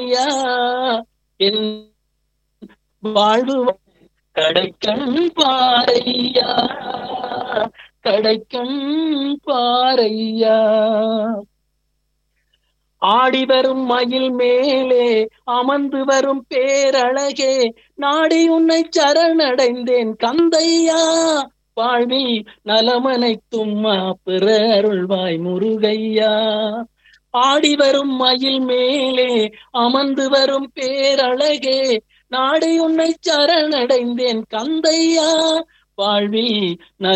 பாரையா என் வாழ்வு கடைக்கண் பாரையா கடைக்கண் பாரையா ஆடி வரும் மயில் மேலே அமர்ந்து வரும் பேரழகே நாடி உன்னை சரணடைந்தேன் கந்தையா வாழ்வில் நலமனைத்தும் பெற அருள்வாய் முருகையா ஆடி வரும் மயில் மேலே அமர்ந்து வரும் பேரழகே நாடி உன்னை சரணடைந்தேன் கந்தையா வாழ்வில் நல